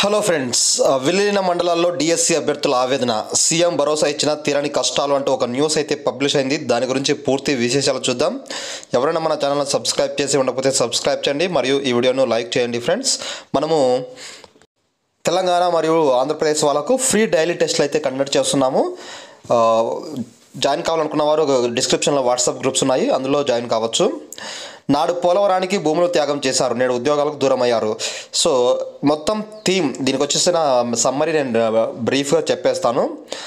hello friends ఆ, విలీన మండలాల్లో డిఎస్సి అభ్యర్థుల ఆవేదన సీఎం భరోసా ఇచ్చిన తీరని కష్టాలు అంటూ ఒక న్యూస్ అయితే పబ్లిష్ అయింది దాని గురించి పూర్తి విశేషాలు చూద్దాం ఎవరైనా మన ఛానల్ని సబ్స్క్రైబ్ చేసి ఉండకపోతే సబ్స్క్రైబ్ చేయండి మరియు ఈ వీడియోను లైక్ చేయండి ఫ్రెండ్స్ మనము తెలంగాణ మరియు ఆంధ్రప్రదేశ్ వాళ్ళకు ఫ్రీ డైలీ టెస్ట్లు అయితే కండక్ట్ చేస్తున్నాము ఆ, జాయిన్ కావాలనుకున్న వారు డిస్క్రిప్షన్లో వాట్సాప్ గ్రూప్స్ ఉన్నాయి అందులో జాయిన్ కావచ్చు నాడు పోలవరానికి భూములు త్యాగం చేశారు నేడు ఉద్యోగాలకు దూరం అయ్యారు సో మొత్తం థీమ్ దీనికి వచ్చేసిన సమ్మరీ నేను బ్రీఫ్గా చెప్పేస్తాను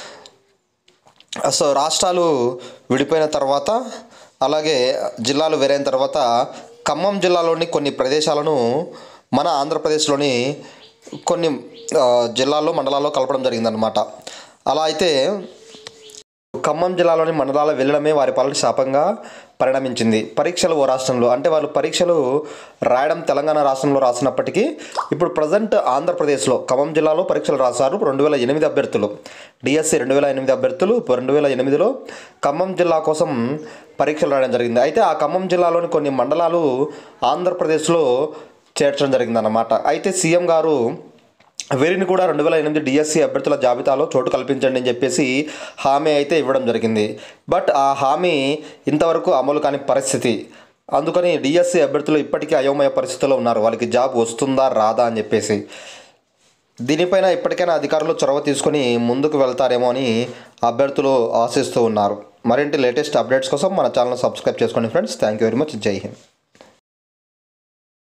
సో రాష్ట్రాలు విడిపోయిన తర్వాత అలాగే జిల్లాలు వేరైన తర్వాత ఖమ్మం జిల్లాలోని కొన్ని ప్రదేశాలను మన ఆంధ్రప్రదేశ్లోని కొన్ని ఆ, జిల్లాల్లో మండలాల్లో కలపడం జరిగిందనమాట అలా అయితే ఖమ్మం జిల్లాలోని మండలాల వెళ్ళడమే వారి పాలన శాపంగా పరిణమించింది పరీక్షలు ఓ రాష్ట్రంలో అంటే వాళ్ళు పరీక్షలు రాయడం తెలంగాణ రాష్ట్రంలో రాసినప్పటికీ ఇప్పుడు ప్రజెంట్ ఆంధ్రప్రదేశ్లో ఖమ్మం జిల్లాలో పరీక్షలు రాశారు రెండు వేల ఎనిమిది అభ్యర్థులు డిఎస్సి రెండు వేల ఎనిమిది అభ్యర్థులు రెండు వేల ఎనిమిదిలో ఖమ్మం జిల్లా కోసం పరీక్షలు రాయడం జరిగింది అయితే ఆ ఖమ్మం జిల్లాలోని కొన్ని మండలాలు ఆంధ్రప్రదేశ్లో చేర్చడం జరిగిందన్నమాట అయితే సీఎం గారు వీరిని కూడా రెండు వేల ఎనిమిది డిఎస్సి అభ్యర్థుల జాబితాలో చోటు కల్పించండి అని చెప్పేసి హామీ అయితే ఇవ్వడం జరిగింది బట్ ఆ హామీ ఇంతవరకు అమలు కాని పరిస్థితి అందుకని డిఎస్సి అభ్యర్థులు ఇప్పటికీ అయోమయ పరిస్థితిలో ఉన్నారు వాళ్ళకి జాబ్ వస్తుందా రాదా అని చెప్పేసి దీనిపైన ఇప్పటికైనా అధికారులు చొరవ తీసుకొని ముందుకు వెళ్తారేమో అని అభ్యర్థులు ఆశిస్తూ ఉన్నారు మరింటి లేటెస్ట్ అప్డేట్స్ కోసం మన ఛానల్ సబ్స్క్రైబ్ చేసుకోండి friends thank you very much జై హింద్